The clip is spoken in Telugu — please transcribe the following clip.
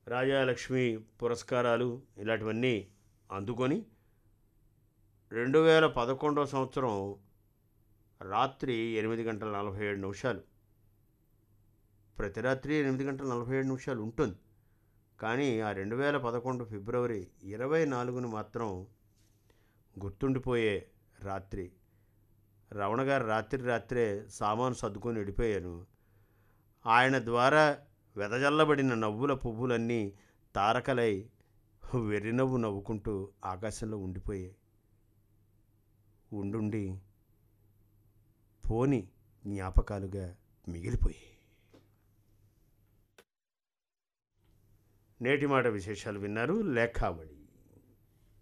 రాజాలక్ష్మి పురస్కారాలు ఇలాంటివన్నీ అందుకొని రెండు వేల పదకొండవ సంవత్సరం రాత్రి ఎనిమిది గంటల నలభై ఏడు నిమిషాలు ప్రతి రాత్రి ఎనిమిది గంటల నలభై ఏడు నిమిషాలు ఉంటుంది కానీ ఆ రెండు వేల పదకొండు ఫిబ్రవరి ఇరవై నాలుగుని మాత్రం గుర్తుండిపోయే రాత్రి రమణ గారు రాత్రి రాత్రే సామాను సర్దుకొని వెళ్ళిపోయాను ఆయన ద్వారా వెదజల్లబడిన నవ్వుల పువ్వులన్నీ తారకలై వెర్రినవ్వు నవ్వుకుంటూ ఆకాశంలో ఉండిపోయాయి ఉండుండి పోని జ్ఞాపకాలుగా మిగిలిపోయాయి నేటి మాట విశేషాలు విన్నారు లేఖావళి